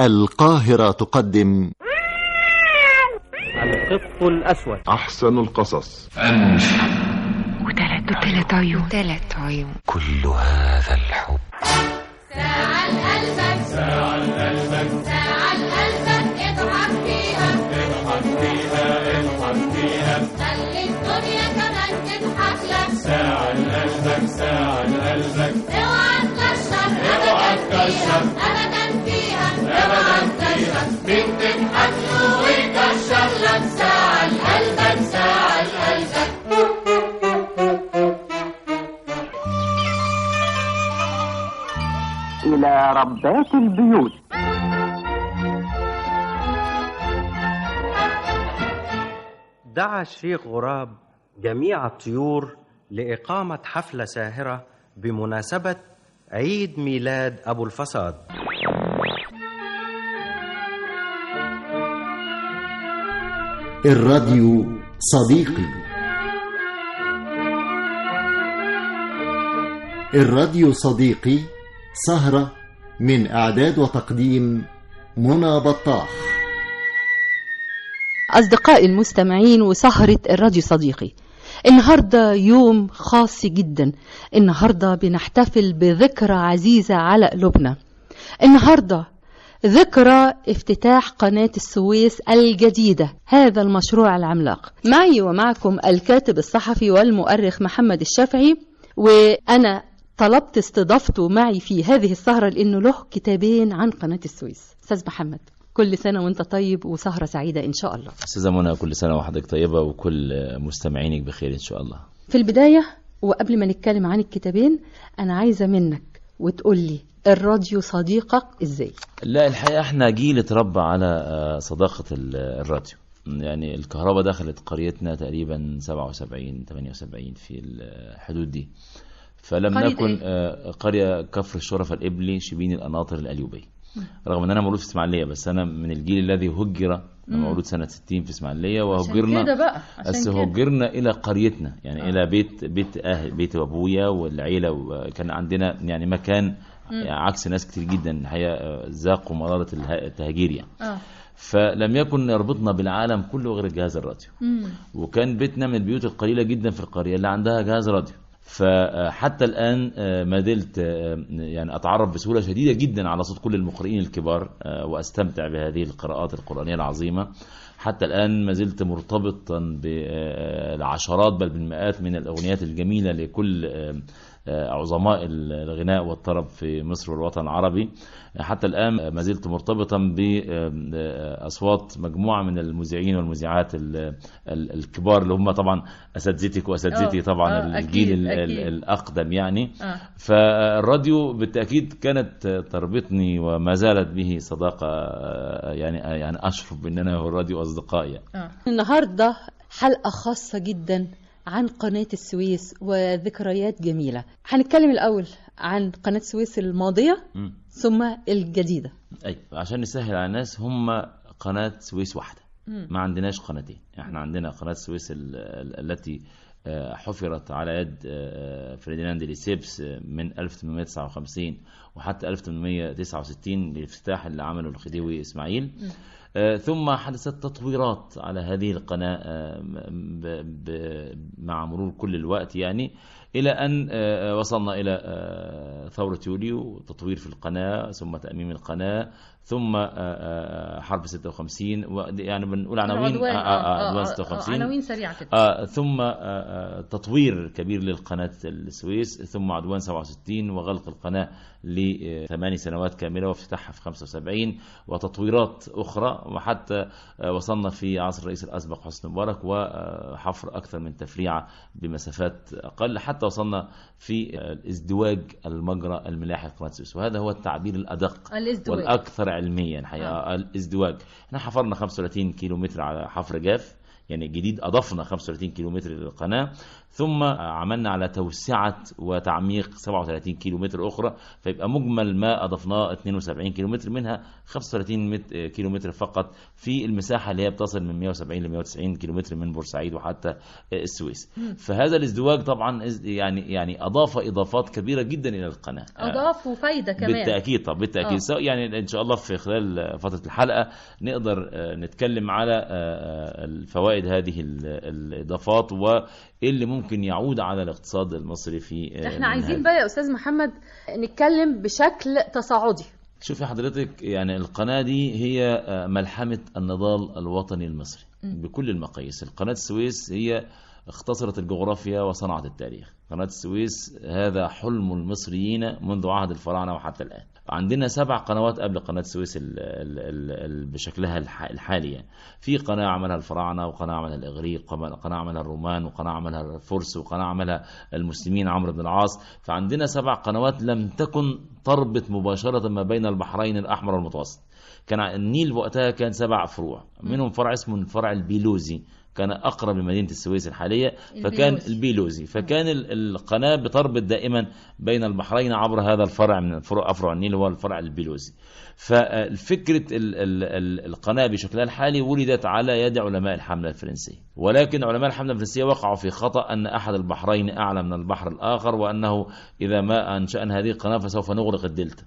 القاهرة تقدم القط الأسود أحسن القصص وثلاث وثلاث عيون ثلاث عيون كل هذا الحب ساعة لقلبك ساعة لقلبك ساعة لقلبك اضحك فيها اضحك فيها اضحك فيها خلي الدنيا كمان تضحك لك ساعة لقلبك ساعة لقلبك اوعى تكشر اوعى تكشر ابدا فيها اوعى تكشر مين تضحك له ويكشر لك ساعة لقلبك ساعة لقلبك إلى ربات البيوت دعا الشيخ غراب جميع الطيور لإقامة حفلة ساهرة بمناسبة عيد ميلاد أبو الفساد الراديو صديقي الراديو صديقي سهرة من إعداد وتقديم منى بطاح أصدقائي المستمعين وسهرة الراديو صديقي النهاردة يوم خاص جدا النهاردة بنحتفل بذكرى عزيزة على قلوبنا النهاردة ذكرى افتتاح قناة السويس الجديدة هذا المشروع العملاق معي ومعكم الكاتب الصحفي والمؤرخ محمد الشافعي وأنا طلبت استضافته معي في هذه السهرة لأنه له كتابين عن قناة السويس أستاذ محمد كل سنة وانت طيب وسهرة سعيدة إن شاء الله استاذة منى كل سنة وحضرتك طيبة وكل مستمعينك بخير إن شاء الله في البداية وقبل ما نتكلم عن الكتابين أنا عايزة منك وتقول لي الراديو صديقك إزاي لا الحقيقة احنا جيل اتربى على آه، صداقة ال- الراديو يعني الكهرباء دخلت قريتنا تقريبا 77 78 في الحدود دي فلم قرية نكن إيه؟ آه، قرية كفر الشرفة الإبلي شبين القناطر الأليوبية رغم ان انا مولود في اسماعيليه بس انا من الجيل الذي هجر انا مولود سنه 60 في اسماعيليه وهجرنا كده بقى، عشان بس كده. هجرنا الى قريتنا يعني آه. الى بيت بيت اهل بيت ابويا والعيله وكان عندنا يعني مكان يعني عكس ناس كتير جدا الحقيقه آه، ذاقوا مراره الها- التهجير يعني آه. فلم يكن يربطنا بالعالم كله غير جهاز الراديو وكان بيتنا من البيوت القليله جدا في القريه اللي عندها جهاز راديو فحتى الان آه، ما زلت آه، يعني اتعرف بسهوله شديده جدا على صوت كل المقرئين الكبار آه، واستمتع بهذه القراءات القرانيه العظيمه حتى الان ما زلت مرتبطا بالعشرات بل بالمئات من الاغنيات الجميله لكل آه، آه، عظماء الغناء والطرب في مصر والوطن العربي حتى الآن ما زلت مرتبطا بأصوات مجموعة من المذيعين والمذيعات ال- ال- الكبار اللي هم طبعا أساتذتك وأساتذتي آه، طبعا آه، الجيل أكيد، ال- ال- أكيد. الأقدم يعني آه. فالراديو بالتأكيد كانت تربطني وما زالت به صداقة آه، يعني يعني أشرف بأن أنا والراديو أصدقائي النهاردة حلقة خاصة جدا عن قناة السويس وذكريات جميلة هنتكلم الأول عن قناة السويس الماضية مم. ثم الجديدة أي عشان نسهل على الناس هم قناة سويس واحدة ما عندناش قناتين احنا عندنا قناة سويس ال- ال- التي آه، حفرت على يد آه، فرديناند ليسيبس آه، من 1859 وحتى 1869 للافتتاح اللي عمله الخديوي اسماعيل آه، ثم حدثت تطويرات على هذه القناة آه، ب- ب- مع مرور كل الوقت يعني إلى أن آه، وصلنا إلى آه، ثورة يوليو تطوير في القناة ثم تأميم القناة ثم آه، آه، حرب 56 و- يعني بنقول عناوين العدوان، آه، آه، آه، آه، عدوان آه، 56 عناوين سريعة كده آه ثم آه آه تطوير كبير للقناة السويس ثم عدوان 67 وغلق القناة لثماني سنوات كاملة وافتتاحها في 75 وتطويرات أخرى وحتى آه وصلنا في عصر الرئيس الأسبق حسني مبارك وحفر أكثر من تفريعة بمسافات أقل حتى وصلنا في آه، الازدواج المجرى الملاحي في قناة السويس وهذا هو التعبير الأدق الازدواج. والأكثر علميا الحقيقة الازدواج احنا حفرنا 35 كيلو متر على حفر جاف يعني جديد اضفنا 35 كيلومتر للقناه ثم عملنا على توسعه وتعميق 37 كيلومتر اخرى فيبقى مجمل ما اضفناه 72 كيلومتر منها 35 مت- كيلومتر فقط في المساحه اللي هي بتصل من 170 ل 190 كيلومتر من بورسعيد وحتى السويس فهذا الازدواج طبعا إز- يعني يعني اضاف اضافات كبيره جدا الى القناه اضافوا فايده كمان بالتاكيد طب بالتاكيد آه. سواء يعني ان شاء الله في خلال فتره الحلقه نقدر آه، نتكلم على آه، آه، الفوائد هذه ال- الاضافات وايه اللي ممكن يعود على الاقتصاد المصري في آه، احنا من عايزين هذا. بقى يا استاذ محمد نتكلم بشكل تصاعدي شوفي حضرتك يعني القناة دي هي آه، ملحمة النضال الوطني المصري بكل المقاييس القناة السويس هي اختصرت الجغرافيا وصنعت التاريخ قناة السويس هذا حلم المصريين منذ عهد الفراعنة وحتى الآن عندنا سبع قنوات قبل قناة السويس ال ال ال ال بشكلها الح- الحالي يعني. في قناة عملها الفراعنة وقناة عملها الإغريق وقناة قناة عملها الرومان وقناة عملها الفرس وقناة عملها المسلمين عمرو بن العاص فعندنا سبع قنوات لم تكن تربط مباشرة ما بين البحرين الأحمر والمتوسط كان النيل وقتها كان سبع فروع منهم فرع اسمه الفرع البيلوزي كان اقرب لمدينه السويس الحاليه فكان البيلوزي. البيلوزي فكان ال- القناه بتربط دائما بين البحرين عبر هذا الفرع من فروع افرع النيل هو الفرع البيلوزي ففكره ال- ال- ال- القناه بشكلها الحالي ولدت على يد علماء الحمله الفرنسيه ولكن علماء الحمله الفرنسيه وقعوا في خطا ان احد البحرين اعلى من البحر الاخر وانه اذا ما انشانا هذه القناه فسوف نغرق الدلتا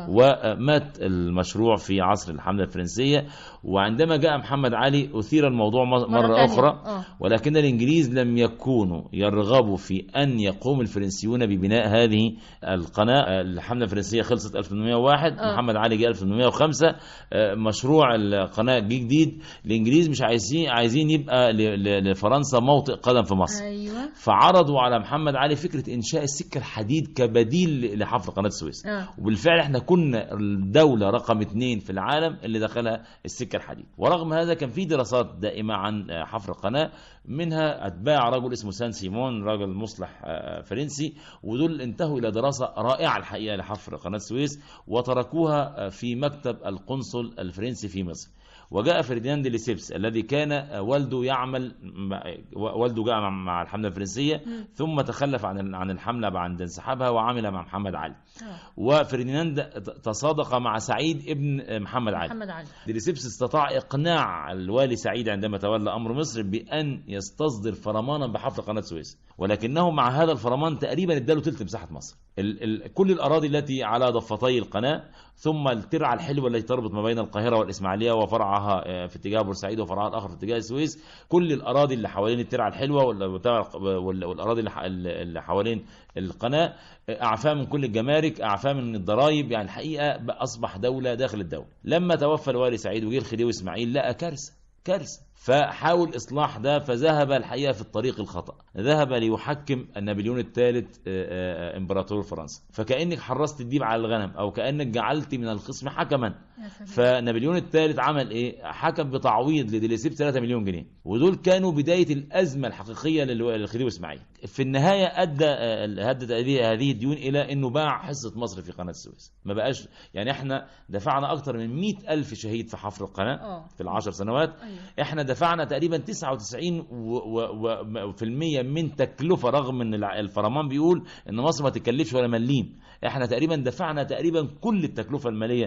ومات المشروع في عصر الحملة الفرنسية وعندما جاء محمد علي أثير الموضوع مرة, مرة تانية. أخرى آه. ولكن الإنجليز لم يكونوا يرغبوا في أن يقوم الفرنسيون ببناء هذه القناة الحملة الفرنسية خلصت 1801 آه. محمد علي جاء 1805 آه، مشروع القناة جه جديد الإنجليز مش عايزين عايزين يبقى ل- ل- لفرنسا موطئ قدم في مصر ايوه فعرضوا على محمد علي فكرة إنشاء السكة الحديد كبديل لحفر قناة السويس آه. وبالفعل احنا كنا الدولة رقم اثنين في العالم اللي دخلها السكة الحديد ورغم هذا كان في دراسات دائمة عن آه، حفر القناة منها أتباع رجل اسمه سان سيمون راجل مصلح آه، فرنسي ودول انتهوا إلى دراسة رائعة الحقيقة لحفر قناة السويس وتركوها آه، في مكتب القنصل الفرنسي في مصر وجاء فرديناند ليسيبس الذي كان آه، والده يعمل مع- والده جاء مع- مع الحملة الفرنسية ثم تخلف عن عن الحملة بعد انسحابها وعمل مع محمد علي وفرديناند تصادق مع سعيد ابن محمد علي محمد علي ديليسيبس استطاع إقناع الوالي سعيد عندما تولى أمر مصر بأن يستصدر فرمانا بحفر قناة سويس ولكنه مع هذا الفرمان تقريبا اداله ثلث مساحة مصر ال ال كل الأراضي التي على ضفتي القناة ثم الترعة الحلوة التي تربط ما بين القاهرة والإسماعيلية وفرعها آه، في اتجاه بورسعيد وفرعها الآخر في اتجاه السويس كل الأراضي اللي حوالين الترعة الحلوة وال- وال- وال- والأراضي اللي ح- اللي حوالين القناة آه، أعفاء من كل الجمارك أعفاء من الضرائب يعني الحقيقة بقى أصبح دولة داخل الدولة لما توفى الوالي سعيد وجه الخديوي إسماعيل لقى كارثة كارثة فحاول إصلاح ده فذهب الحقيقة في الطريق الخطأ ذهب ليحكم نابليون الثالث آه، آه، إمبراطور فرنسا فكأنك حرست الديب على الغنم أو كأنك جعلت من الخصم حكما فنابليون الثالث عمل ايه حكم بتعويض لديليسيب 3 مليون جنيه ودول كانوا بدايه الازمه الحقيقيه للو- للخديوي اسماعيل في النهايه ادى آه، ادت هذه هذه الديون الى انه باع حصه مصر في قناه السويس ما بقاش يعني احنا دفعنا اكتر من 100 الف شهيد في حفر القناه آه. في العشر سنوات أيوة. احنا دفعنا تقريبا 99 و- و- و- في المية من تكلفه رغم ان الع- الفرمان بيقول ان مصر ما تكلفش ولا مليم احنا تقريبا دفعنا تقريبا كل التكلفه الماليه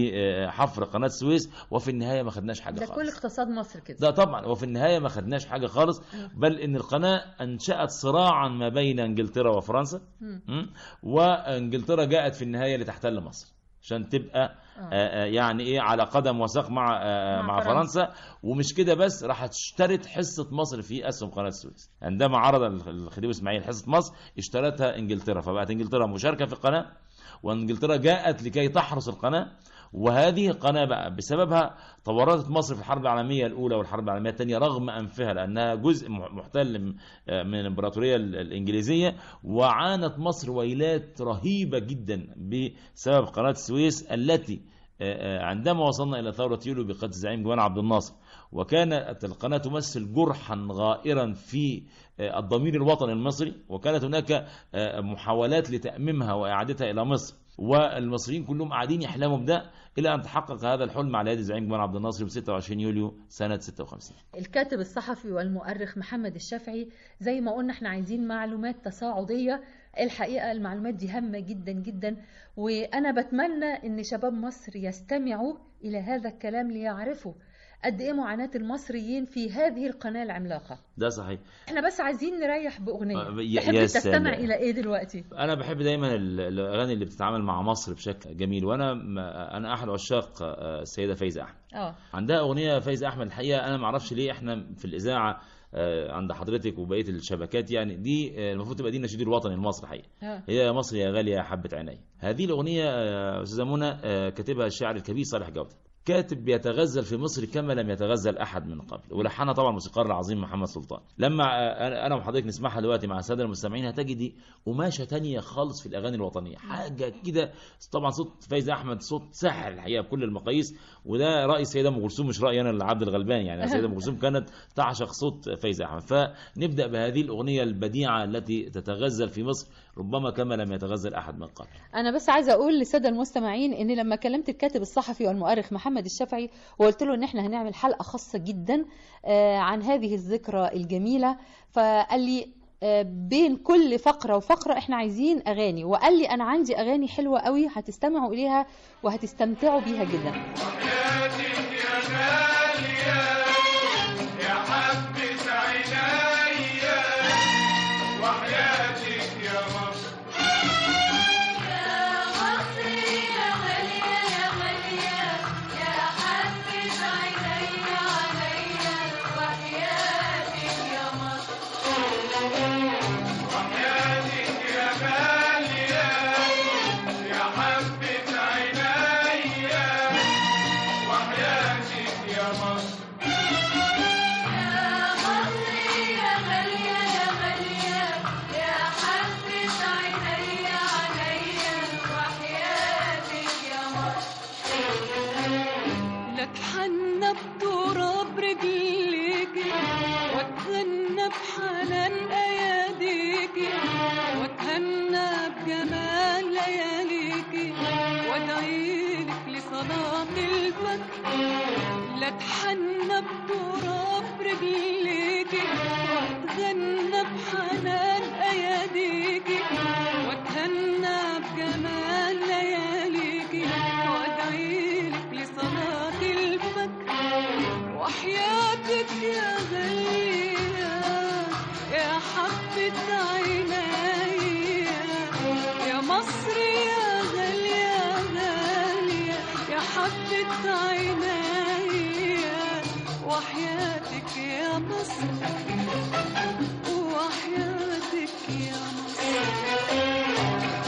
لحفر قناه السويس وفي النهايه ما خدناش حاجه ده خالص كل اقتصاد مصر كده ده طبعا وفي النهايه ما خدناش حاجه خالص بل ان القناه انشات صراعا ما بين انجلترا وفرنسا م? وانجلترا جاءت في النهايه لتحتل مصر عشان تبقى آه. آه يعني ايه على قدم وساق مع آه مع مع فرنسا. فرنسا ومش كده بس راحت اشترت حصه مصر في اسهم قناه السويس عندما عرض الخ- الخديوي اسماعيل حصه مصر اشترتها انجلترا فبقت انجلترا مشاركه في القناه وانجلترا جاءت لكي تحرس القناه وهذه القناه بقى بسببها تورطت مصر في الحرب العالميه الاولى والحرب العالميه الثانيه رغم انفها لانها جزء مح- محتل من آه، من الامبراطوريه ال- الانجليزيه وعانت مصر ويلات رهيبه جدا بسبب قناه السويس التي آه، آه، عندما وصلنا الى ثوره يوليو بقياده الزعيم جمال عبد الناصر وكانت القناه تمثل جرحا غائرا في آه، الضمير الوطني المصري وكانت هناك آه، محاولات لتاميمها واعادتها الى مصر والمصريين كلهم قاعدين يحلموا بده الى ان تحقق هذا الحلم على يد الزعيم جمال عبد الناصر يوم 26 يوليو سنه 56 الكاتب الصحفي والمؤرخ محمد الشافعي زي ما قلنا احنا عايزين معلومات تصاعدية الحقيقة المعلومات دي هامة جدا جدا وأنا بتمنى أن شباب مصر يستمعوا إلى هذا الكلام ليعرفوا قد إيه معاناة المصريين في هذه القناة العملاقة ده صحيح احنا بس عايزين نريح بأغنية آه، يا- تحب يا تستمع سلام. إلى إيه دلوقتي انا بحب دايما ال- الاغاني اللي بتتعامل مع مصر بشكل جميل وانا م- انا احد عشاق آه، السيده فايزه احمد اه عندها اغنيه فايزه احمد الحقيقه انا ما اعرفش ليه احنا في الاذاعه آه، عند حضرتك وبقيه الشبكات يعني دي آه، المفروض تبقى دي النشيد الوطني المصري الحقيقه اه هي يا مصر يا غاليه يا حبه عيني هذه الاغنيه آه، استاذه منى آه، كاتبها الشاعر الكبير صالح جوده كاتب بيتغزل في مصر كما لم يتغزل احد من قبل ولحنها طبعا الموسيقار العظيم محمد سلطان لما آه، أنا- انا وحضرتك نسمعها دلوقتي مع الساده المستمعين هتجدي قماشه تانية خالص في الاغاني الوطنيه حاجه كده طبعا صوت فايز احمد صوت ساحر الحقيقه بكل المقاييس وده راي السيده ام كلثوم مش رايي انا اللي عبد الغلبان يعني السيده ام كلثوم كانت تعشق صوت فايز احمد فنبدا بهذه الاغنيه البديعه التي تتغزل في مصر ربما كما لم يتغزل احد من قبل أنا بس عايزة أقول للسادة المستمعين إن لما كلمت الكاتب الصحفي والمؤرخ محمد الشافعي وقلت له إن إحنا هنعمل حلقة خاصة جدا آه، عن هذه الذكرى الجميلة فقال لي آه، بين كل فقرة وفقرة إحنا عايزين أغاني وقال لي أنا عندي أغاني حلوة قوي هتستمعوا إليها وهتستمتعوا بيها جدا يا مصر يا غالية يا غالية يا حبة عيني عليا وحياتك يا مصر يا مصر يا غالية يا غالية يا حبة عيني عليا وحياتك يا مصر لا اتحنى بتراب رجليكي واتغنى بحنان اياديكي واتهنى بجمال لياليكي وادعيلك لصلاة الفجر لا اتحنى بتراب رجليكي واتغنى بحنان اياديكي واتهنى بجمال لياليكي وادعيلك لصلاة الفجر وحياتك يا غالية يا حبة عيني يا مصر يا غالية غالية يا حبة عيني وحياتك يا مصر وحياتك يا مصر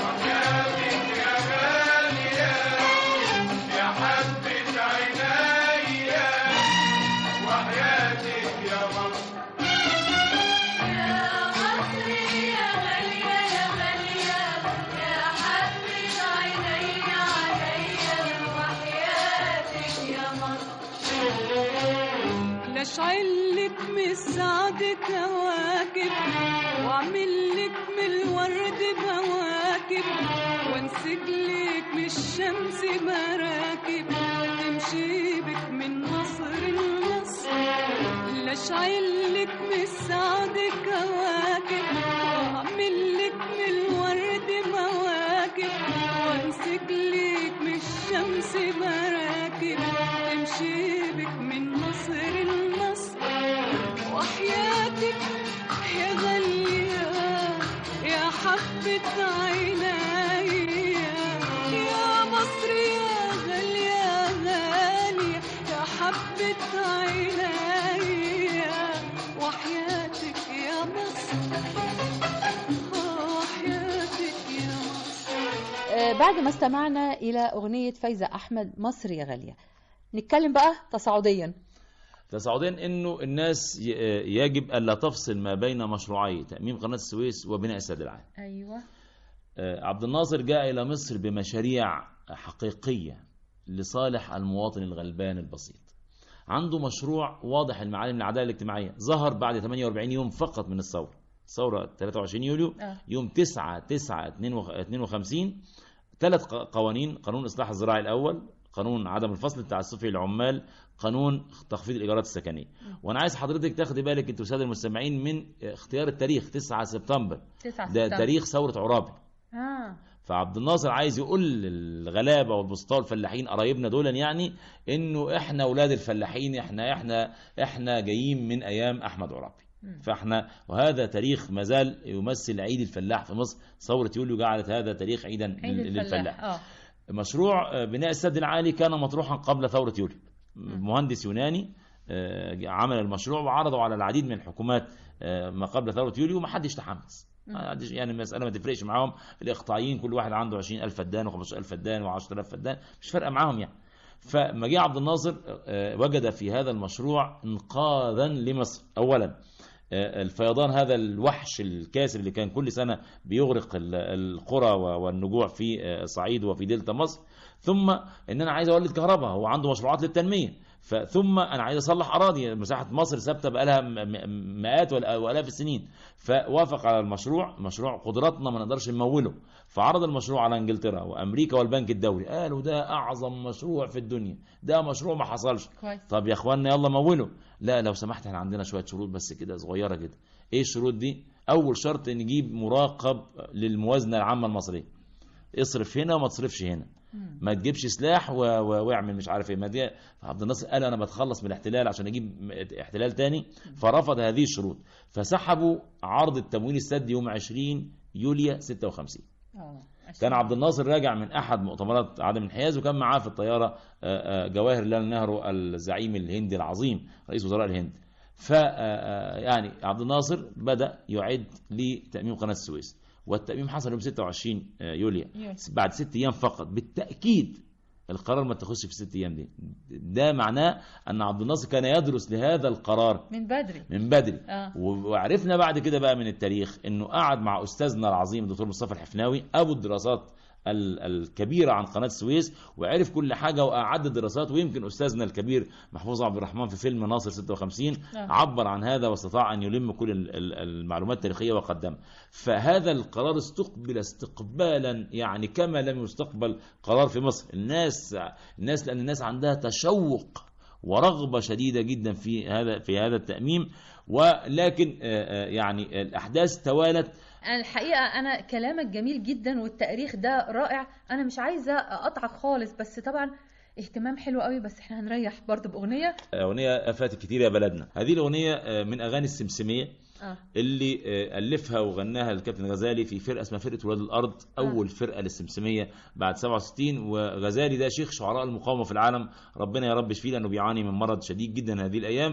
يا مصر يا غالية يا غالية يا حبة عيني عليا وحياتك يا مصر لاشعلك من السعد كواكب واعملك من الورد بواكب وانسجلك من الشمس مراكب تمشي بك من مصر لمصر لاشعلك من السعد كواكب واعملك من الورد مواكب وانسجلك من الشمس مراكب تمشي بك من مصر لمصر وحياتك يا غالية يا حبة عيني يا مصر يا غالية غالية يا حبة عيني وحياتك يا مصر وحياتك يا مصر آه، بعد ما استمعنا إلى أغنية فايزة أحمد مصر يا غالية نتكلم بقى تصاعديا تصاعديا انه الناس ي- يجب الا تفصل ما بين مشروعي تاميم قناه السويس وبناء السد العام أيوة آه، عبد الناصر جاء إلى مصر بمشاريع حقيقية لصالح المواطن الغلبان البسيط عنده مشروع واضح المعالم العدالة الاجتماعية ظهر بعد 48 يوم فقط من الثورة ثورة 23 يوليو آه. يوم 9 9 52 ثلاث قوانين قانون الاصلاح الزراعي الاول قانون عدم الفصل التعسفي للعمال قانون تخفيض الايجارات السكنيه وانا عايز حضرتك تاخدي بالك انتوا الساده المستمعين من اختيار التاريخ 9 سبتمبر 9 ده سبتمبر. تاريخ ثوره عرابي اه فعبد الناصر عايز يقول للغلابه والبسطاء والفلاحين قرايبنا دول يعني انه احنا اولاد الفلاحين احنا احنا احنا جايين من ايام احمد عرابي فاحنا وهذا تاريخ ما زال يمثل عيد الفلاح في مصر ثوره يوليو جعلت هذا تاريخ عيدا عيد لل- الفلاح للفلاح اه مشروع آه، بناء السد العالي كان مطروحا قبل ثورة يوليو مهندس يوناني آه، عمل المشروع وعرضه على العديد من الحكومات آه، ما قبل ثورة يوليو وما حدش تحمس ما حدش يعني المسألة ما تفرقش معاهم الإقطاعيين كل واحد عنده 20000 فدان و15000 فدان و10000 فدان مش فارقة معاهم يعني فما جه عبد الناصر آه، وجد في هذا المشروع انقاذا لمصر اولا آه، الفيضان هذا الوحش الكاسر اللي كان كل سنه بيغرق ال- القرى و- والنجوع في آه، صعيد وفي دلتا مصر ثم ان انا عايز اولد كهرباء هو عنده مشروعات للتنميه فثم انا عايز اصلح اراضي مساحه مصر ثابته بقى لها مئات والآ- والاف السنين فوافق على المشروع مشروع قدراتنا ما نقدرش نموله فعرض المشروع على انجلترا وامريكا والبنك الدولي قالوا ده اعظم مشروع في الدنيا ده مشروع ما حصلش كويس طب يا اخوانا يلا مولوا لا لو سمحت احنا عندنا شويه شروط بس كده صغيره كده ايه الشروط دي اول شرط نجيب مراقب للموازنه العامه المصريه اصرف هنا وما تصرفش هنا ما تجيبش سلاح و... و... واعمل مش عارف ايه ما دي عبد الناصر قال انا بتخلص من الاحتلال عشان اجيب احتلال تاني فرفض هذه الشروط فسحبوا عرض التمويل السد يوم 20 يوليو 56 اه كان عبد الناصر راجع من احد مؤتمرات عدم الانحياز وكان معاه في الطياره آه، آه، جواهر لال نهرو الزعيم الهندي العظيم رئيس وزراء الهند ف آه، يعني عبد الناصر بدا يعد لتاميم قناه السويس والتاميم حصل يوم 26 يوليو يوليو. بعد ست ايام فقط بالتاكيد القرار ما اتخذش في ست ايام دي ده معناه ان عبد الناصر كان يدرس لهذا القرار من بدري من بدري آه. و- وعرفنا بعد كده بقى من التاريخ انه قعد مع استاذنا العظيم الدكتور مصطفى الحفناوي ابو الدراسات ال- الكبيره عن قناه السويس وعرف كل حاجه واعد الدراسات ويمكن استاذنا الكبير محفوظ عبد الرحمن في فيلم ناصر 56 آه. عبر عن هذا واستطاع ان يلم كل ال- ال- المعلومات التاريخيه وقدمها فهذا القرار استقبل استقبالا يعني كما لم يستقبل قرار في مصر الناس الناس لان الناس عندها تشوق ورغبه شديده جدا في هذا في هذا التاميم ولكن آه، آه، يعني الاحداث توالت أنا الحقيقة أنا كلامك جميل جدا والتاريخ ده رائع أنا مش عايزة أقطعك خالص بس طبعا اهتمام حلو قوي بس احنا هنريح برضه بأغنية اغنيه افات كتير يا بلدنا هذه الاغنيه آه، من اغاني السمسميه اه اللي آه، الفها وغناها الكابتن غزالي في فرقه اسمها فرقه ولاد الارض اول فرقه للسمسميه بعد 67 وغزالي ده شيخ شعراء المقاومه في العالم ربنا يا رب يشفيه لانه بيعاني من مرض شديد جدا هذه الايام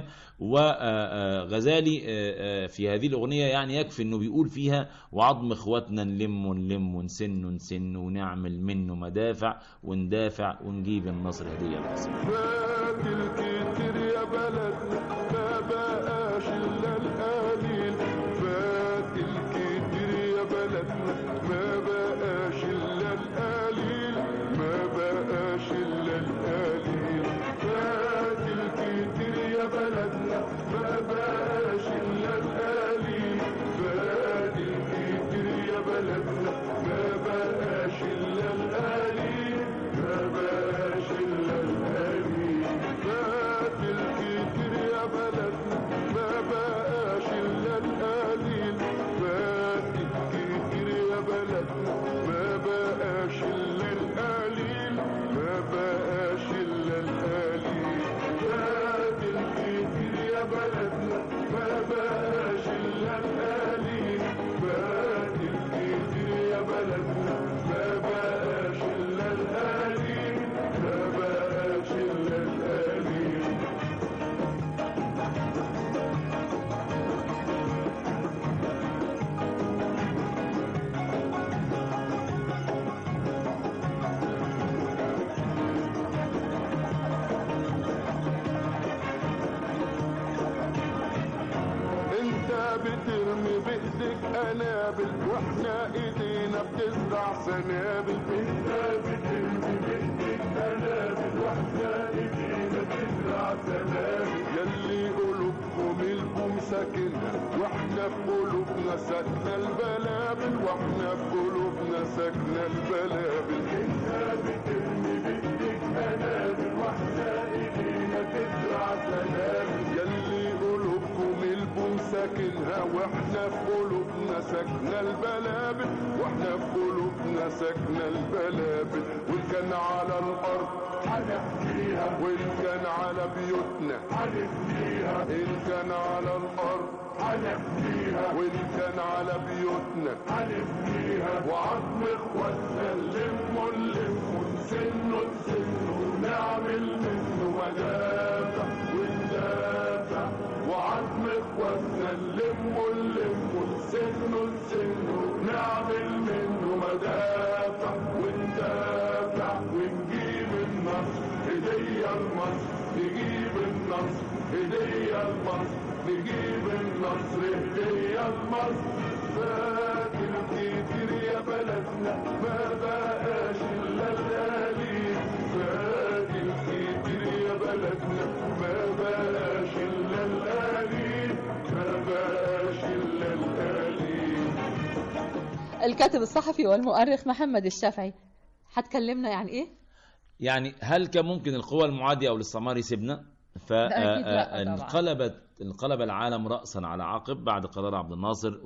وغزالي في هذه الاغنيه يعني يكفي انه بيقول فيها وعظم اخواتنا نلم نلم ونسن نسن ونعمل منه مدافع وندافع ونجيب النصر هديه لمصر فات الكتير يا بلدنا ما بقاش الا القليل فات الكتير يا بلدنا ما بقاش الا القليل ما بقاش الا القليل فات الكتير يا بلدنا ما بقاش الا القليل فات الكتير يا بلدنا ما بقاش الا القليل ما بقاش الا القليل فات الكتير يا بلدنا ما بقاش الا القليل فات الكتير يا بلدنا ما بقاش الا القليل ما بقاش الا القليل فات الكتير يا بلدنا ما بقاش الا القليل فات الكتير يا بلدنا ما بقاش الا القليل ما بقاش الا القليل انت بترمي بايدك قنابل واحنا ايدينا بتزرع سنابل انت بترمي بايدك قنابل واحنا ايدينا بتزرع سنابل يلي قلوبكم الكم ساكنة واحنا في قلوبنا سكنة البلابل واحنا في قلوبنا مسكنا البلابل انت بترمي بايدك قنابل واحنا ايدينا تزرع سنابل يلي قلوبكم البوم ساكنها واحنا في قلوبنا ساكنة البلابل واحنا في قلوبنا ساكنة البلابل وان كان على الارض هنحكيها وان كان على بيوتنا هنحكيها ان كان على الارض هنحكيها وان كان على بيوتنا هنحكيها وعظم اخواتنا نلمه نلمه نسنه نسنه ونعمل منه مدافع وندافع وعظم اخواتنا نلمه نلمه نسنه نسنه ونعمل منه مدافع وندافع ونجيب النصر هدية لمصر نجيب النصر هدية لمصر نجيب النصر هدية لمصر فاكر كتير يا بلدنا ما بقاش الا القليل فاكر كتير يا بلدنا ما بقاش الا القليل ما بقاش الا القليل الكاتب الصحفي والمؤرخ محمد الشافعي هتكلمنا يعني ايه يعني هل كان ممكن القوى المعادية أو الاستعمار يسيبنا؟ أكيد لا طبعاً. فانقلبت انقلب العالم رأسا على عقب بعد قرار عبد الناصر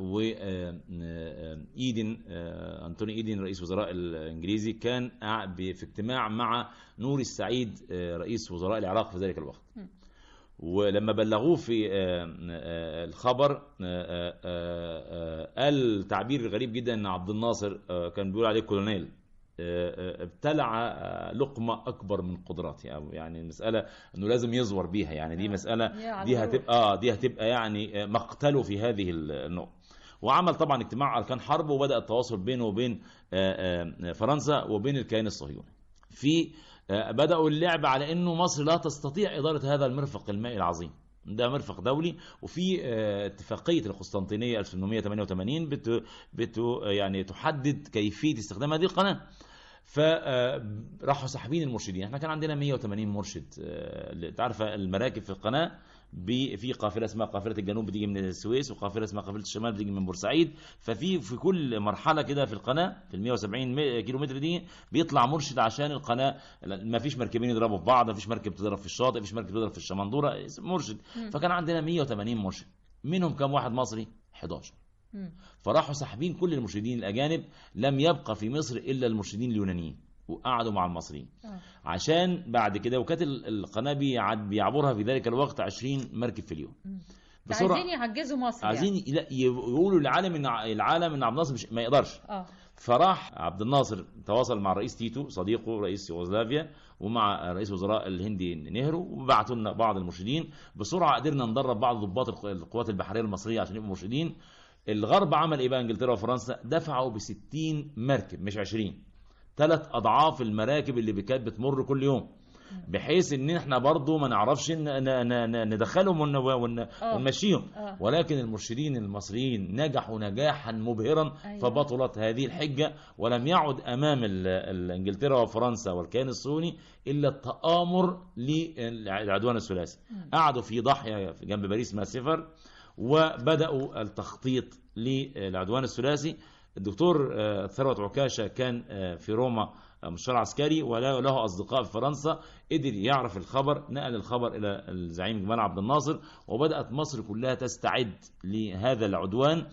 وإيدن أنتوني إيدن رئيس وزراء الإنجليزي كان قاعد ب- في اجتماع مع نور السعيد آه، رئيس وزراء العراق في ذلك الوقت ولما بلغوه في آه، آه، الخبر آه، آه، آه، قال تعبير غريب جدا ان عبد الناصر آه، كان بيقول عليه كولونيل آه، آه، ابتلع آه، لقمة أكبر من قدراته أو يعني المسألة إنه لازم يزور بيها يعني دي مسألة يا دي عم هتبقى آه دي هتبقى يعني آه، مقتله في هذه النقطة وعمل طبعا اجتماع أركان حرب وبدأ التواصل بينه وبين آه، آه، فرنسا وبين الكيان الصهيوني في آه، بدأوا اللعب على أنه مصر لا تستطيع إدارة هذا المرفق المائي العظيم ده مرفق دولي وفي آه، اتفاقية القسطنطينية 1888 بت بت يعني تحدد كيفية استخدام هذه القناة فراحوا ساحبين المرشدين احنا كان عندنا 180 مرشد آه، اللي تعرف المراكب في القناه ب- في قافله اسمها قافله الجنوب بتيجي من السويس وقافله اسمها قافله الشمال بتيجي من بورسعيد ففي في كل مرحله كده في القناه في ال 170 مي- كيلو متر دي بيطلع مرشد عشان القناه ما فيش مركبين يضربوا في بعض ما فيش مركب تضرب في الشاطئ ما فيش مركب تضرب في الشمندوره مرشد فكان عندنا 180 مرشد منهم كم واحد مصري 11 فراحوا ساحبين كل المرشدين الاجانب لم يبقى في مصر الا المرشدين اليونانيين وقعدوا مع المصريين عشان بعد كده وكانت ال- القناه بيعد- بيعبرها في ذلك الوقت 20 مركب في اليوم عايزين يعجزوا مصر عايزين لا يقولوا للعالم ان ع- العالم ان عبد الناصر مش ما يقدرش يعني. اه فراح عبد الناصر تواصل مع الرئيس تيتو صديقه رئيس يوغوسلافيا ومع رئيس وزراء الهندي نهرو وبعتوا لنا بعض المرشدين بسرعه قدرنا ندرب بعض ضباط الق- القوات البحريه المصريه عشان يبقوا مرشدين الغرب عمل ايه بقى انجلترا وفرنسا دفعوا ب 60 مركب مش 20 ثلاث اضعاف المراكب اللي كانت بتمر كل يوم بحيث ان احنا برضو ما نعرفش ن- ن- ن- ندخلهم ون- ون- آه. ونمشيهم آه. ولكن المرشدين المصريين نجحوا نجاحا مبهرا أيوة. فبطلت هذه الحجه ولم يعد امام ال- ال- انجلترا وفرنسا والكيان الصهيوني الا التآمر للعدوان الثلاثي قعدوا في ضاحيه في جنب باريس اسمها سفر وبداوا التخطيط للعدوان الثلاثي الدكتور آه، ثروت عكاشة كان آه، في روما آه، مستشار عسكري وله له أصدقاء في فرنسا قدر يعرف الخبر نقل الخبر إلى الزعيم جمال عبد الناصر وبدأت مصر كلها تستعد لهذا العدوان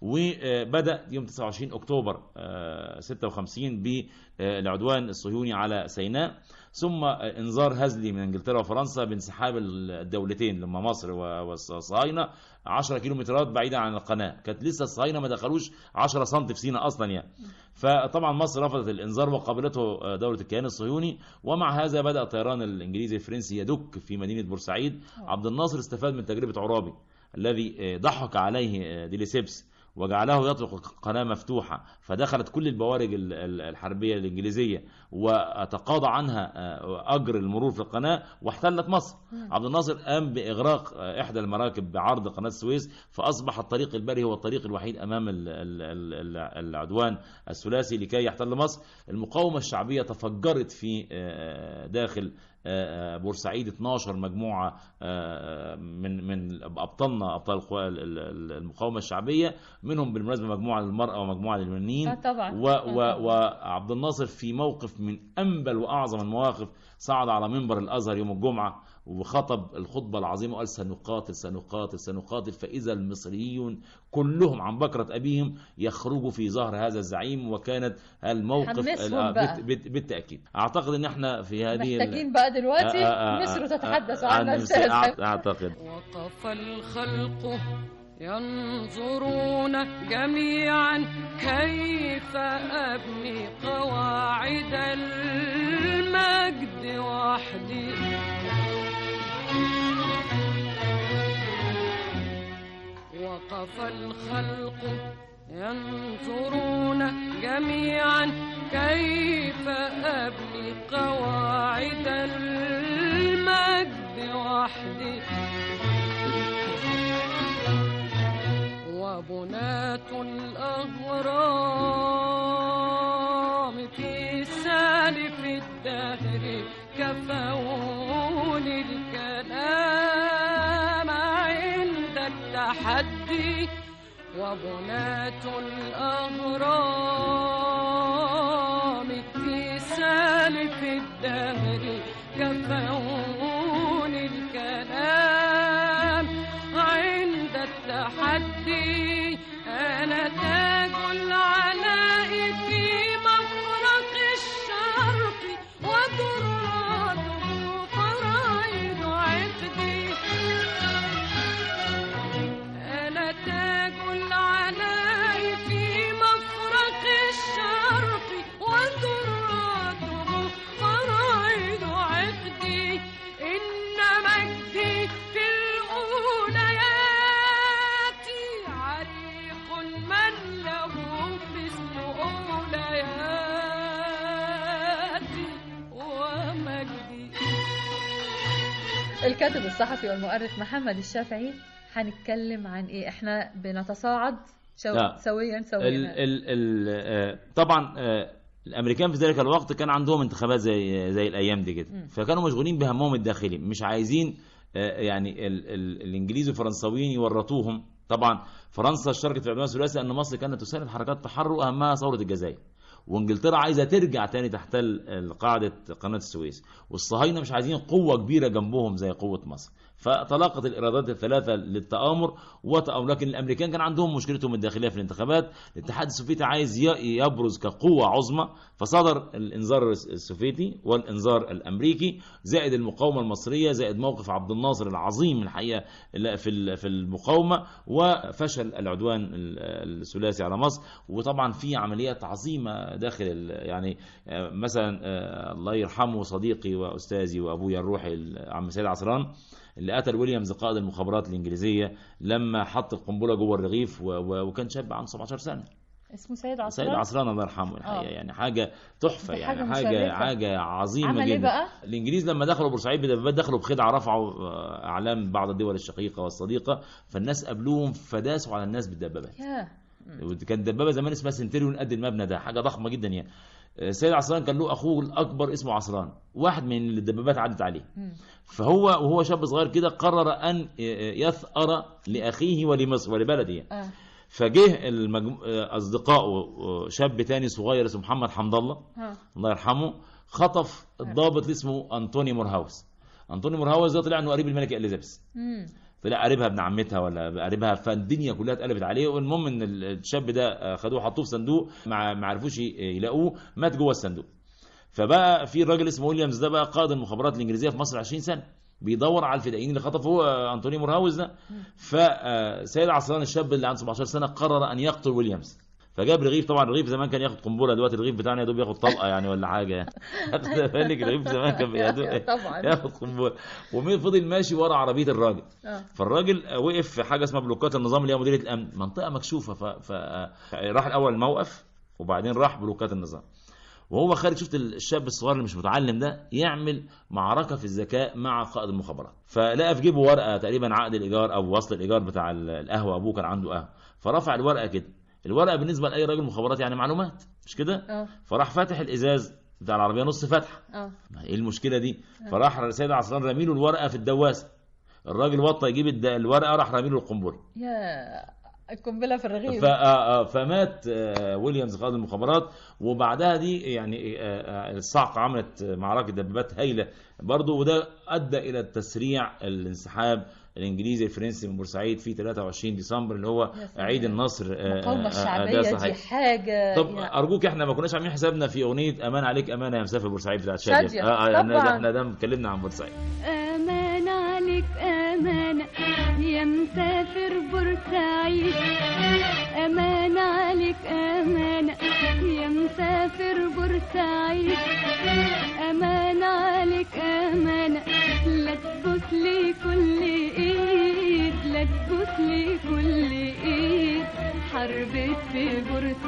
وبدأ يوم 29 أكتوبر آه، 56 بالعدوان الصهيوني على سيناء ثم انذار هزلي من انجلترا وفرنسا بانسحاب الدولتين لما مصر والصهاينه 10 كيلومترات بعيدا عن القناه كانت لسه الصهاينه ما دخلوش 10 سم في سيناء اصلا يعني فطبعا مصر رفضت الانذار وقابلته دوله الكيان الصهيوني ومع هذا بدا الطيران الانجليزي الفرنسي يدك في مدينه بورسعيد عبد الناصر استفاد من تجربه عرابي الذي ضحك عليه ديليسيبس وجعله يطلق قناة مفتوحة فدخلت كل البوارج ال- ال- الحربية الإنجليزية وتقاضى عنها آه، أجر المرور في القناة واحتلت مصر عبد الناصر قام بإغراق آه، إحدى المراكب بعرض قناة السويس فأصبح الطريق البري هو الطريق الوحيد أمام ال- ال- ال- ال- العدوان الثلاثي لكي يحتل مصر المقاومة الشعبية تفجرت في آه، داخل آه، آه، بورسعيد 12 مجموعه آه، من من ابطالنا ابطال القوى ال- ال- المقاومه الشعبيه منهم بالمناسبه مجموعه للمراه ومجموعه للمنين آه، طبعا. و و وعبد الناصر في موقف من انبل واعظم المواقف صعد على منبر الازهر يوم الجمعه وخطب الخطبه العظيمه وقال سنقاتل سنقاتل سنقاتل فاذا المصريون كلهم عن بكره ابيهم يخرجوا في ظهر هذا الزعيم وكانت الموقف حمسهم آه، بقى. بالت- بالت- بالتاكيد اعتقد ان احنا في هذه ال- محتاجين بقى دلوقتي آه، آه، آه، مصر آه، تتحدث آه، عنها عن أستاذ. أع- اعتقد وقف الخلق ينظرون جميعا كيف أبني قواعد المجد وحدي وقف الخلق ينظرون جميعا كيف أبني قواعد المجد وحدي وبنات الأهرام في سالف الدهر كفون الكلام عند التحدي وبنات الأهرام في سالف الدهر كفون الكلام عند التحدي أنا تاج العلاء في مفرق الشرق وتراده فرائض عقدي أنا تاج العلاء في مفرق الشرق وتراده فرائض عقدي إن مجدي في الأوليات عريق من له مثل أولياتي ومجدي الكاتب الصحفي والمؤرخ محمد الشافعي هنتكلم عن ايه احنا بنتصاعد شو... لا. سويا ال سويا ال ال آه، طبعا آه، الامريكان في ذلك الوقت كان عندهم انتخابات زي زي الايام دي كده مم. فكانوا مشغولين بهمهم الداخلي مش عايزين آه، يعني ال ال الانجليز والفرنساويين يورطوهم طبعا فرنسا اشتركت في العدوان الثلاثي ان مصر كانت تساند حركات تحرر اهمها ثوره الجزائر وانجلترا عايزه ترجع تاني تحتل قاعده قناه السويس والصهاينه مش عايزين قوه كبيره جنبهم زي قوه مصر فتلاقت الارادات الثلاثه للتامر وتأمر لكن الامريكان كان عندهم مشكلتهم الداخليه في الانتخابات الاتحاد السوفيتي عايز ي- يبرز كقوه عظمى فصدر الانذار السوفيتي والانذار الامريكي زائد المقاومه المصريه زائد موقف عبد الناصر العظيم الحقيقه لا- في ال- في المقاومه وفشل العدوان ال- الثلاثي على مصر وطبعا في عمليات عظيمه داخل ال- يعني آه، مثلا آه، الله يرحمه صديقي واستاذي وابويا الروحي عم سيد عصران اللي قتل ويليامز قائد المخابرات الانجليزيه لما حط القنبله جوه الرغيف و- و- وكان شاب عنده 17 سنه اسمه سيد عصران سيد عصران الله يرحمه الحقيقه آه. يعني حاجه تحفه دي يعني حاجة حاجه مشرفة. حاجه عظيمه عمل جدا إيه بقى؟ الانجليز لما دخلوا بورسعيد بدبابات دخلوا بخدعه رفعوا آه، اعلام بعض الدول الشقيقه والصديقه فالناس قابلوهم فداسوا على الناس بالدبابات يا كانت دبابه زمان اسمها سنتريون قد المبنى ده حاجه ضخمه جدا يعني السيد عصران كان له اخوه الاكبر اسمه عصران واحد من الدبابات عدت عليه مم. فهو وهو شاب صغير كده قرر ان يثأر لاخيه ولمصر ولبلده اه فجه المجمو... اصدقائه شاب تاني صغير اسمه محمد حمد الله ها الله يرحمه خطف الضابط اللي اسمه انطوني مورهاوس انطوني مورهاوس ده طلع انه قريب الملكه اليزابيث مم. طلع قريبها ابن عمتها ولا قريبها فالدنيا كلها اتقلبت عليه والمهم ان الشاب ده خدوه حطوه في صندوق ما ما عرفوش يلاقوه مات جوه الصندوق فبقى في راجل اسمه ويليامز ده بقى قائد المخابرات الانجليزيه في مصر 20 سنه بيدور على الفدائيين اللي خطفوا انطوني مورهاوس ده فسيد عصران الشاب اللي عنده 17 سنه قرر ان يقتل ويليامز فجاب رغيف طبعا الرغيف زمان كان ياخد قنبله دلوقتي الرغيف بتاعنا يا دوب ياخد طلقه يعني ولا حاجه يعني واخد بالك الرغيف زمان كان يا دوب طبعا. ياخد قنبله ومين فضل ماشي ورا عربيه الراجل اه فالراجل وقف في حاجه اسمها بلوكات النظام اللي هي مديريه الامن منطقه مكشوفه ف... ف... راح الاول الموقف وبعدين راح بلوكات النظام وهو خارج شفت الشاب الصغير اللي مش متعلم ده يعمل معركه في الذكاء مع قائد المخابرات فلقى في جيبه ورقه تقريبا عقد الايجار او وصل الايجار بتاع القهوه ابوه كان عنده قهوه فرفع الورقه كده الورقه بالنسبه لاي راجل مخابرات يعني معلومات مش كده اه فراح فاتح الازاز بتاع العربيه نص فتحه اه ما ايه المشكله دي فراح السيد عصران رميله الورقه في الدواسه الراجل وطى يجيب الد- الورقه راح رميله القنبله يا القنبله في الرغيف ف- آه، آه، فمات آه، ويليامز قائد المخابرات وبعدها دي يعني آه، آه، الصعقة عملت معركة دبابات هايلة برضو وده أدى إلى تسريع الانسحاب الإنجليزي الفرنسي من بورسعيد في 23 ديسمبر اللي هو يا سلام. عيد النصر آه، المقاومه آه، آه، الشعبيه ده دي صحيح. حاجه طب يعني ارجوك احنا ما كناش عاملين حسابنا في اغنيه امان عليك امانه يا مسافر بورسعيد بتاعت شاديه شادية، اه اه طبعاً. ده احنا ده اتكلمنا عن بورسعيد أمان عليك أمانة يا مسافر بورسعيد أمان عليك أمانة يا مسافر بورسعيد أمان عليك أمانة لا تبوس لي كل إيد لا تبوس لي كل إيد حربت في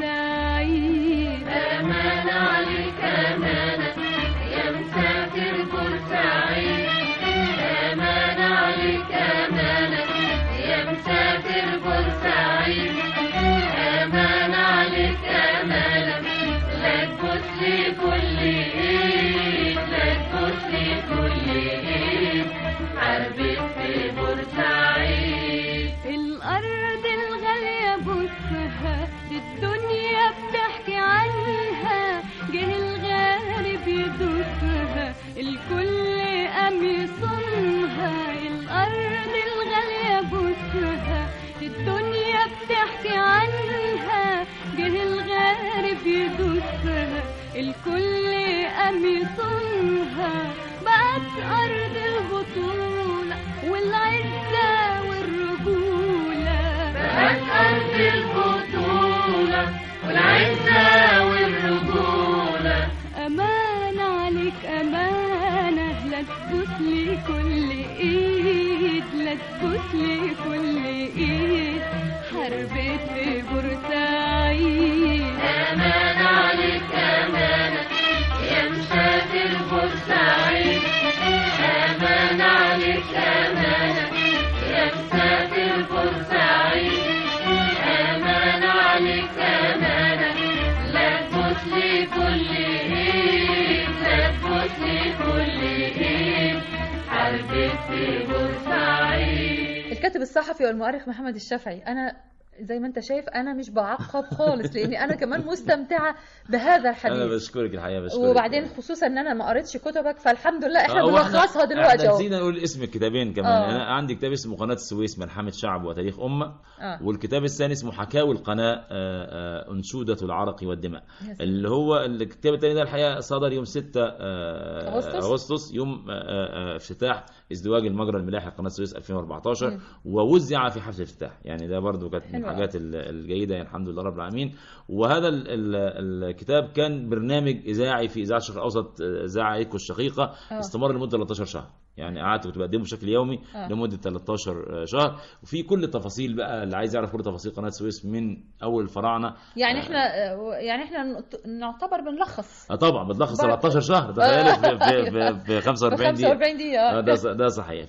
بورسعيد أمان عليك أمانة يا مسافر بورسعيد أمان عليك أمانة يا مسافر بورسعيد أمان عليك أمانة لا تبوس لي كل إيد لا تبوس لي كل إيد حربت في بورسعيد الأرض الغالية بصها الدنيا بتحكي عنها جه الغارب يدوسها الكل قام يصونها الأرض الغالية بصها الدنيا بتحكي عنها جه الغارب يدوسها الكل قام يصونها بقت أرض البطولة والعزة والرجولة بقت أرض البطولة والعزة والرجولة أمان عليك أمانة لا تبوس لي كل إيد لا تبوس لي كل إيد حربت في بورسعيد أمان عليك أمانة يا مسافر بورسعيد أمان عليك أمانة يا مسافر بورسعيد أمان عليك أمانة لا تبوس لي كل إيد لا تبوس لي كل إيد حربت في بورسعيد الكاتب الصحفي والمؤرخ محمد الشافعي انا زي ما انت شايف انا مش بعقب خالص لاني انا كمان مستمتعه بهذا انا الحديث بشكرك الحقيقه بشكرك وبعدين خصوصا ان انا ما قريتش كتبك فالحمد لله احنا آه، وإحنا- بنلخصها دلوقتي احنا اهو نسينا نقول اسم الكتابين كمان آه. انا عندي كتاب اسمه قناه السويس ملحمه شعب وتاريخ امه آه. والكتاب الثاني اسمه حكاوي القناه آه، آه، انشوده العرق والدماء يا سلام. اللي هو الكتاب الثاني ده الحقيقه صدر يوم 6 آه، أغسطس؟ اغسطس يوم آه، آه، افتتاح ازدواج المجرى الملاحي قناه السويس 2014 مم. ووزع في حفل الافتتاح يعني ده برضو كانت من حلو الحاجات ال- الجيده يعني الحمد لله رب العالمين وهذا ال- ال- الكتاب كان برنامج اذاعي في اذاعه الشرق الاوسط آه، اذاعه ايكو الشقيقه آه. استمر لمده 13 شهر يعني قعدت كنت بقدمه بشكل يومي آه. لمده 13 شهر وفي كل التفاصيل بقى اللي عايز يعرف كل تفاصيل قناه السويس من اول الفراعنه يعني آه. احنا يعني احنا نعت- نعتبر بنلخص آه طبعا بتلخص بر- 17 شهر تخيل في, في, في, في 45 دقيقه 45 دقيقه آه، ده ده صحيح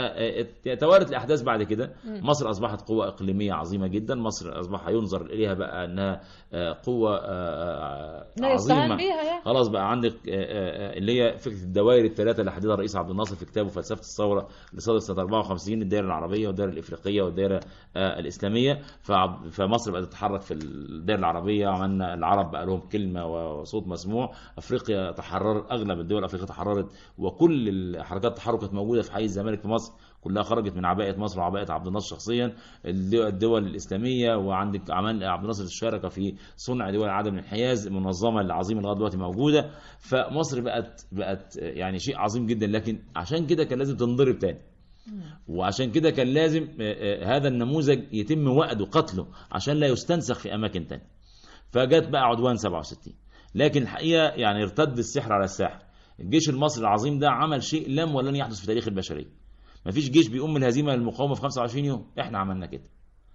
فتوالت الاحداث بعد كده مصر اصبحت قوه اقليميه عظيمه جدا مصر اصبح ينظر اليها بقى انها آه، قوه آه، لا يستهان عظيمه بيها يعني خلاص بقى عندك آه، آه، اللي هي فكره الدوائر الثلاثه اللي حددها الرئيس عبد الناصر في كتابه فلسفه الثوره اللي صدر سنه 54 الدائره العربيه والدائره الافريقيه والدائره آه، الاسلاميه فعب- فمصر بقت تتحرك في الدائره العربيه عملنا العرب بقى لهم كلمه وصوت مسموع افريقيا تحرر اغلب الدول الافريقيه تحررت وكل الحركات التحرك كانت موجوده في حي الزمالك في مصر كلها خرجت من عباءة مصر وعباءة عبد الناصر شخصيا الدول الدول الإسلامية وعندك عمل عبد الناصر الشاركة في صنع دول عدم الانحياز المنظمة العظيمة لغاية دلوقتي موجودة فمصر بقت بقت يعني شيء عظيم جدا لكن عشان كده كان لازم تنضرب تاني وعشان كده كان لازم آه، آه، هذا النموذج يتم وقده قتله عشان لا يستنسخ في أماكن تانية فجت بقى عدوان 67 لكن الحقيقة يعني ارتد السحر على الساحر الجيش المصري العظيم ده عمل شيء لم ولن يحدث في تاريخ البشرية مفيش جيش بيقوم من الهزيمة للمقاومة في 25 يوم احنا عملنا كده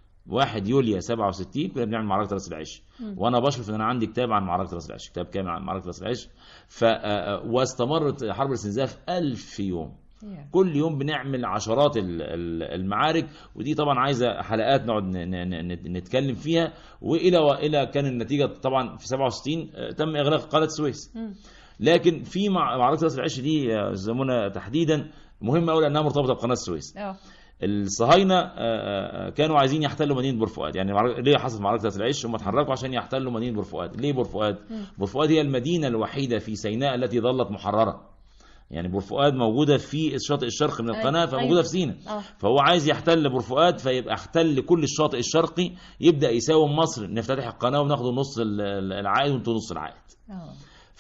1 يوليو 67 كنا بنعمل معركة راس العش وانا بشرف ان انا عندي كتاب عن معركة راس العش كتاب كامل عن معركة راس العش ف آه، آه، واستمرت حرب الاستنزاف 1000 يوم كل يوم بنعمل عشرات ال- ال- المعارك ودي طبعا عايزه حلقات نقعد ن- ن- ن- نتكلم فيها والى والى كان النتيجه طبعا في 67 آه، تم اغلاق قناه السويس لكن في مع- معركه راس العش دي يا أستاذة منى تحديدا مهمه قوي لانها مرتبطه بقناه السويس اه الصهاينه آه، آه، كانوا عايزين يحتلوا مدينه بورفؤاد يعني معركة- ليه حصلت معركه راس العش هم اتحركوا عشان يحتلوا مدينه بورفؤاد ليه بورفؤاد مم. بورفؤاد هي المدينه الوحيده في سيناء التي ظلت محرره يعني بورفؤاد موجوده في الشاطئ الشرقي من أيوة، القناه فموجوده أيوة. في سيناء اه فهو عايز يحتل بورفؤاد فيبقى احتل كل الشاطئ الشرقي يبدا يساوم مصر نفتتح القناه وناخد نص ال- ال- العائد وانتوا نص العائد اه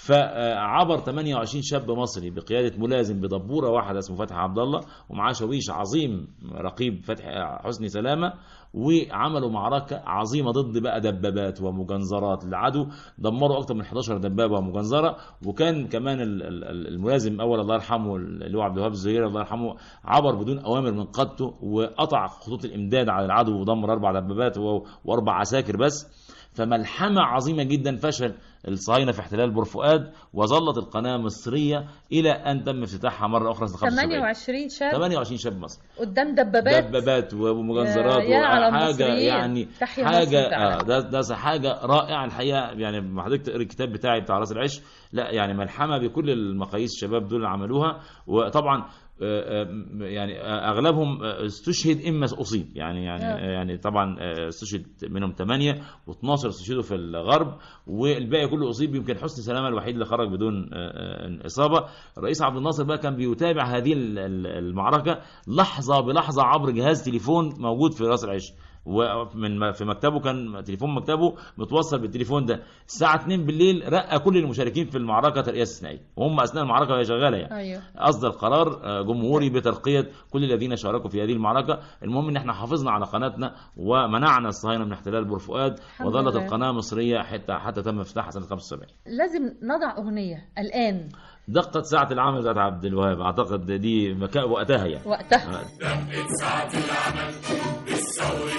فعبر 28 شاب مصري بقياده ملازم بدبوره واحده اسمه فتحي عبد الله ومعاه شويش عظيم رقيب فتحي حسني سلامه وعملوا معركه عظيمه ضد بقى دبابات ومجنزرات العدو دمروا اكثر من 11 دبابه ومجنزره وكان كمان ال- ال- ال- الملازم اول الله يرحمه اللي هو عبد الوهاب الزهيري الله يرحمه عبر بدون اوامر من قادته وقطع خطوط الامداد على العدو ودمر اربع دبابات و- واربع عساكر بس فملحمة عظيمة جدا فشل الصهاينة في احتلال بورفؤاد وظلت القناة مصرية إلى أن تم افتتاحها مرة أخرى سنة 75 28 شاب 28 شاب مصري قدام دبابات دبابات ومجنزرات يا- يا على وحاجة المصريين. يعني تحيا مصر حاجة فعلا. آه ده ده حاجة رائعة الحقيقة يعني لما حضرتك تقري الكتاب بتاعي بتاع راس العش لا يعني ملحمة بكل المقاييس الشباب دول اللي عملوها وطبعا آه، آه، يعني آه، اغلبهم آه، استشهد اما اصيب يعني يعني آه. آه، يعني طبعا آه، استشهد منهم 8 و12 استشهدوا في الغرب والباقي كله اصيب يمكن حسني سلامه الوحيد اللي خرج بدون آه، آه، اصابه الرئيس عبد الناصر بقى كان بيتابع هذه ال- ال- المعركه لحظه بلحظه عبر جهاز تليفون موجود في راس العش ومن في مكتبه كان تليفون مكتبه متوصل بالتليفون ده الساعه 2 بالليل رقى كل المشاركين في المعركه ترقيه استثنائيه وهم اثناء المعركه وهي شغاله يعني ايوه اصدر قرار آه، جمهوري بترقيه كل الذين شاركوا في هذه المعركه المهم ان احنا حافظنا على قناتنا ومنعنا الصهاينه من احتلال بورفؤاد الحمد وظلت لله. القناه مصريه حتى حتى تم افتتاحها سنه 75 لازم نضع اغنيه الان دقت ساعه العمل بتاعت عبد الوهاب اعتقد دي مكان وقتها يعني وقتها ساعة العمل بالثوري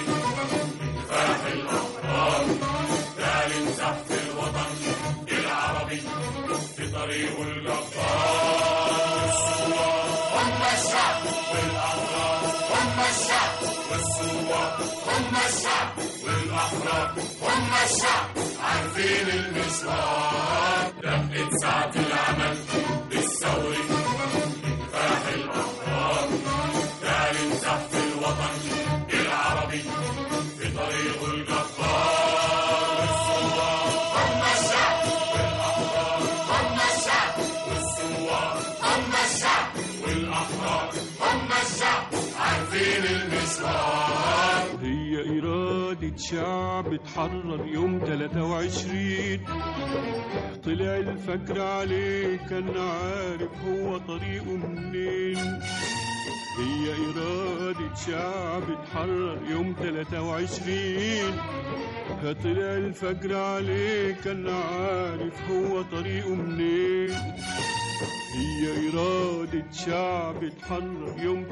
كفاح الأحرار تعلن تحت الوطن العربي في طريق الجبار الثوار هم الشعب والأحرار هم الشعب والثوار هم الشعب والأحرار هم الشعب عارفين المسوار دقت ساعة العمل بالثوري كفاح الأحرار تعلن تحت الوطن العربي في طريق الجبار الثوار هم الشعب والأحرار هم الشعب والثوار هم الشعب والأحرار هم الشعب عارفين المسوار هي إرادة شعب اتحرر يوم 23 طلع الفجر عليه كان عارف هو طريقه منين هي إرادة شعب اتحرر يوم 23 طلع الفجر عليه كان عارف هو طريقه منين هي إرادة شعب اتحرر يوم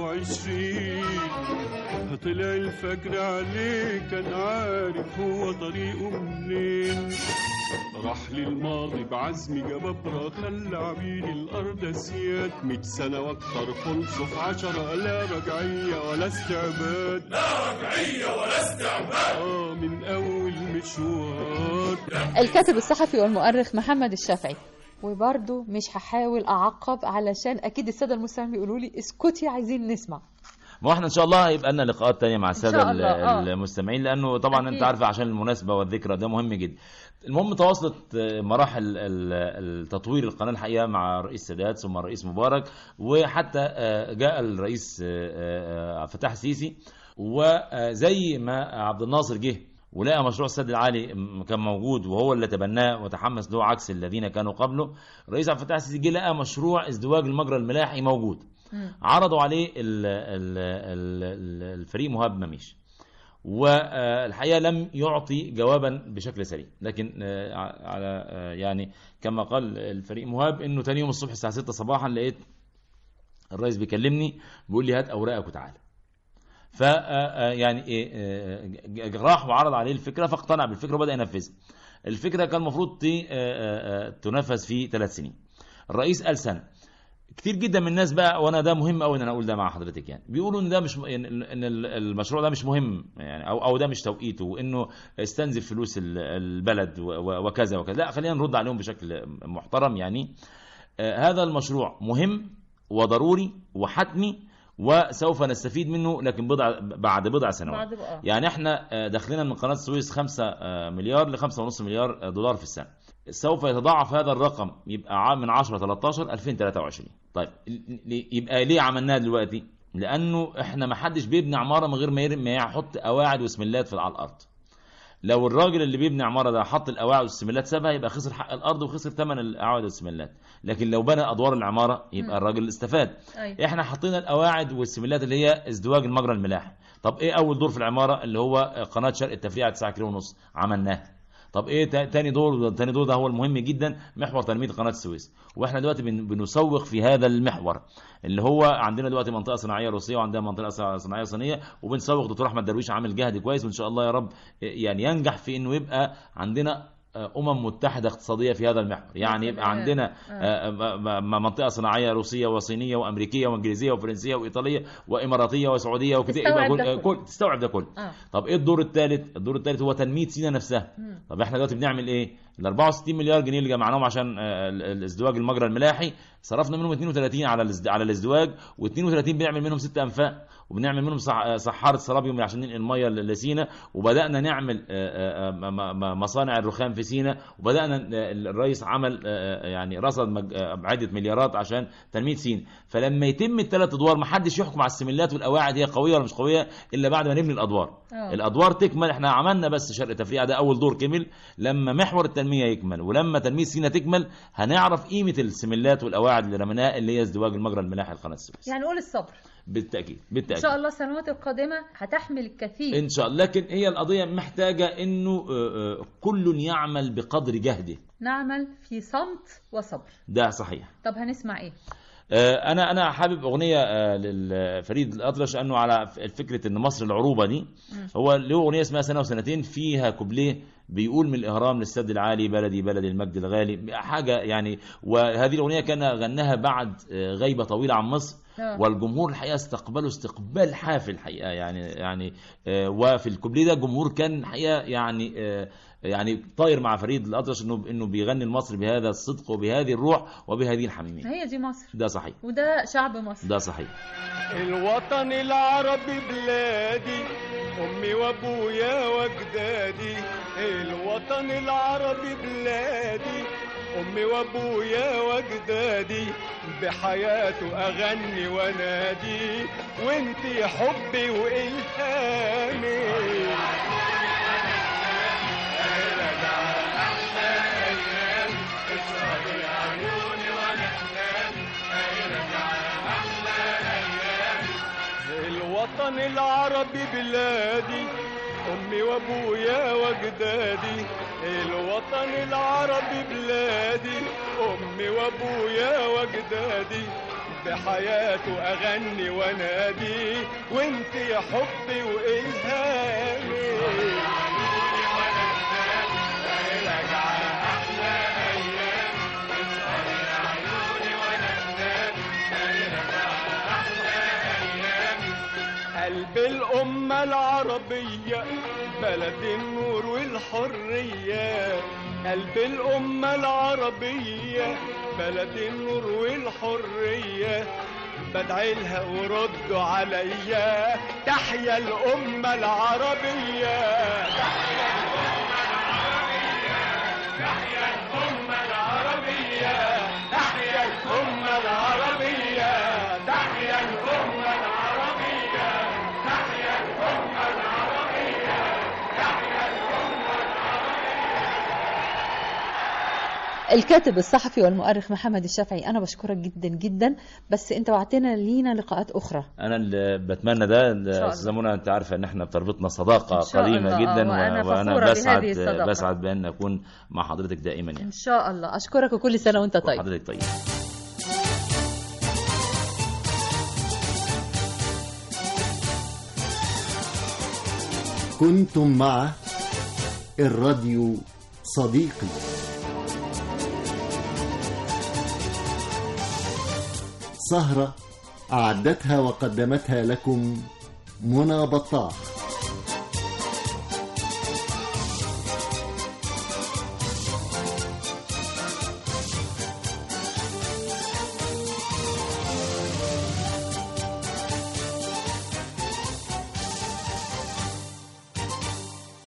23 طلع الفجر عليه كان عارف هو طريقه منين راح للماضي بعزم جبابرة خلى عبيد الأرض أسياد مية سنة وأكتر خلصوا في عشرة لا رجعية ولا استعباد لا رجعية ولا استعباد آه من أول مشوار الكاتب الصحفي والمؤرخ محمد الشافعي وبرضه مش هحاول اعقب علشان اكيد الساده المستمعين بيقولوا لي اسكتي عايزين نسمع ما احنا ان شاء الله هيبقى لنا لقاءات تانية مع الساده شاء الله، آه. المستمعين لانه طبعا أكيد. انت عارف عشان المناسبه والذكرى ده مهم جدا المهم تواصلت آه، مراحل ال- التطوير القناه الحقيقه مع الرئيس سادات ثم الرئيس مبارك وحتى آه، جاء الرئيس آه، آه، فتح السيسي وزي ما عبد الناصر جه ولقى مشروع السد العالي م- كان موجود وهو اللي تبناه وتحمس له عكس الذين كانوا قبله الرئيس عبد الفتاح السيسي جه لقى مشروع ازدواج المجرى الملاحي موجود عرضوا عليه ال ال ال الفريق مهاب مميش والحقيقه لم يعطي جوابا بشكل سريع لكن آه، على آه، يعني كما قال الفريق مهاب انه تاني يوم الصبح الساعه 6 صباحا لقيت الرئيس بيكلمني بيقول لي هات اوراقك وتعالى ف آه، يعني ايه آه، ج- راح وعرض عليه الفكره فاقتنع بالفكره وبدا ينفذها الفكره كان المفروض ت- آه، آه، آه، تنفذ في ثلاث سنين الرئيس قال سنه كتير جدا من الناس بقى وانا ده مهم قوي ان انا اقول ده مع حضرتك يعني بيقولوا ان ده مش م- ان إن المشروع ده مش مهم يعني او او ده مش توقيته وانه استنزف فلوس ال- البلد و- و- وكذا وكذا لا خلينا نرد عليهم بشكل محترم يعني آه، هذا المشروع مهم وضروري وحتمي وسوف نستفيد منه لكن بضع بعد بضع سنوات بعد بقى. يعني احنا آه، داخلين من قناه السويس 5 مليار ل 5.5 مليار آه، دولار في السنه سوف يتضاعف هذا الرقم يبقى ع- من 10 13 2023 طيب ل- ل- يبقى ليه عملناها دلوقتي لانه احنا ما حدش بيبني عماره من غير ما ير- ما يحط قواعد وسملات في على الارض لو الراجل اللي بيبني عماره ده حط القواعد والسملات سابها يبقى خسر حق الارض وخسر ثمن القواعد والسملات لكن لو بنى ادوار العماره يبقى مم. الراجل استفاد أيوة. احنا حطينا القواعد والسملات اللي هي ازدواج المجرى الملاحي طب ايه اول دور في العماره اللي هو قناه شرق التفريعه 9 كيلو ونص عملناها طب ايه تا- تاني دور تاني دور ده هو المهم جدا محور تنميه قناه السويس واحنا دلوقتي بن- بنسوق في هذا المحور اللي هو عندنا دلوقتي منطقه صناعيه روسيه وعندنا منطقه ص- صناعيه صينيه وبنسوق دكتور احمد درويش عامل جهد كويس وان شاء الله يا رب يعني ينجح في انه يبقى عندنا آه، امم متحده اقتصاديه في هذا المحور يعني يبقى سلام. عندنا آه. آه، م- م- منطقه صناعيه روسيه وصينيه وامريكيه وانجليزيه وفرنسيه وايطاليه واماراتيه وسعوديه وكده تستوعب يبقى ده كل- كله. كل تستوعب ده كله آه. طب ايه الدور الثالث الدور الثالث هو تنميه سينا نفسها مم. طب احنا دلوقتي بنعمل ايه ال 64 مليار جنيه اللي جمعناهم عشان آه، ال- الازدواج المجرى الملاحي صرفنا منهم 32 على الازد- على الازدواج و32 بنعمل منهم ست انفاق وبنعمل منهم صح- آه، صحاره سرابيوم عشان ننقل الميه ل- لسينا وبدانا نعمل آه، آه، م- م- م- مصانع الرخام في سينا وبدانا آه، الرئيس عمل آه، آه، يعني رصد مج- آه، عده مليارات عشان تنميه سينا فلما يتم الثلاث ادوار ما حدش يحكم على السملات والقواعد هي قويه ولا مش قويه الا بعد ما نبني الادوار آه. الادوار تكمل احنا عملنا بس شرق تفريعه ده اول دور كمل لما محور التنميه يكمل ولما تنميه سينا تكمل هنعرف قيمه السملات والقواعد اللي رميناها اللي هي ازدواج المجرى الملاحي لقناه السويس يعني قول الصبر بالتاكيد ان بالتاكيد شاء الله السنوات القادمه هتحمل الكثير ان شاء الله لكن هي القضيه محتاجه انه آه، آه، كل يعمل بقدر جهده نعمل في صمت وصبر ده صحيح طب هنسمع ايه آه، انا انا حابب اغنيه آه، للفريد الاطرش انه على ف- فكره ان مصر العروبه دي هو له اغنيه اسمها سنه وسنتين فيها كوبليه بيقول من الاهرام للسد العالي بلدي بلدي المجد الغالي حاجه يعني وهذه الاغنيه كان غناها بعد آه، غيبه طويله عن مصر آه. والجمهور الحقيقه استقبله استقبال حافل الحقيقه يعني يعني آه، وفي الكوبليه ده الجمهور كان الحقيقه يعني آه، يعني طاير مع فريد الاطرش انه انه بيغني لمصر بهذا الصدق وبهذه الروح وبهذه الحميميه هي دي مصر ده صحيح وده شعب مصر ده صحيح الوطن العربي بلادي امي وابويا واجدادي الوطن العربي بلادي امي وابويا واجدادي بحياته اغني وانادي وانتي حبي والهامي الوطن العربي بلادي امي وابويا واجدادي الوطن العربي بلادي امي وابويا واجدادي بحياته اغني وانادي وانت يا حبي والهامي قلب الأمة العربية بلد النور والحرية قلب الأمة العربية بلد النور والحرية بدعي لها وردوا عليا تحيا الأمة العربية تحيا الأمة العربية تحيا الأمة العربية تحيا الأمة العربية تحيا الأمة العربية تحيا الأمة العربية تحيا الأمة الكاتب الصحفي والمؤرخ محمد الشافعي انا بشكرك جدا جدا بس انت وعدتنا لينا لقاءات اخرى انا اللي بتمنى ده الله. استاذه منى انت عارفه ان احنا بتربطنا صداقه إن شاء قديمه الله، جدا آه، وأنا و- وانا فخورة بسعد بهذه الصداقة. بسعد بان اكون مع حضرتك دائما يعني ان شاء الله اشكرك وكل سنه وانت طيب حضرتك طيب كنتم مع الراديو صديقي سهرة أعدتها وقدمتها لكم منى بطاح